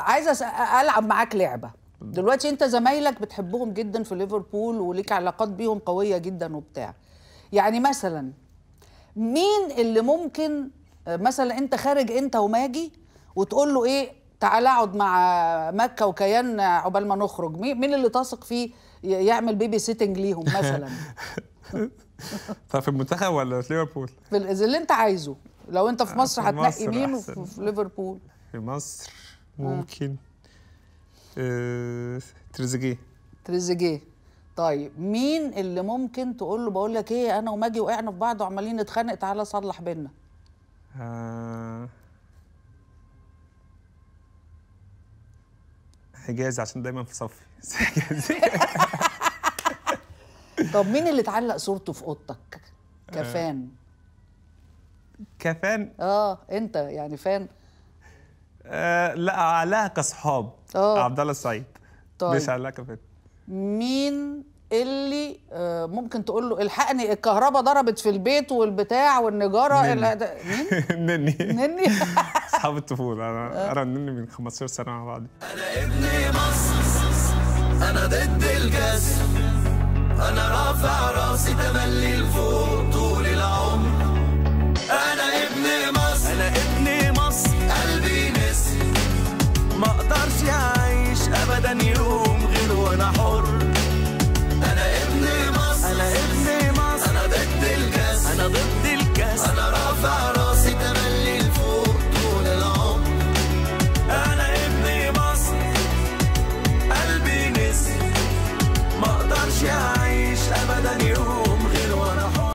عايزه أس- العب معاك لعبه دلوقتي انت زمايلك بتحبهم جدا في ليفربول وليك علاقات بيهم قويه جدا وبتاع يعني مثلا مين اللي ممكن آه، مثلا انت خارج انت وماجي وتقول له ايه تعال اقعد مع مكه وكيان عقبال ما نخرج مين مين اللي تثق فيه ي- يعمل بيبي سيتنج ليهم مثلا طب في المنتخب ولا في ليفربول؟ في ال- اللي انت عايزه لو انت في مصر في هتنقي مصر مين أحسن. وفي في ليفربول في مصر ممكن آه، تريزيجيه تريزيجيه طيب مين اللي ممكن تقول له بقول لك ايه انا وماجي وقعنا في بعض وعمالين نتخانق تعالى صلح بينا آه، حجازي عشان دايما في صفي حجازي طب مين اللي تعلق صورته في اوضتك كفان كفان اه انت يعني فان آه لا عليها كصحاب آه. عبد الله السعيد طيب. مش عليها كفان مين اللي آه ممكن تقول له الحقني الكهرباء ضربت في البيت والبتاع والنجاره نني. ال- ده- مين نني نني اصحاب الطفوله انا انا نني من 15 سنه مع بعض انا ابن مصر انا ضد الكسر انا رافع راسي تملي لفوق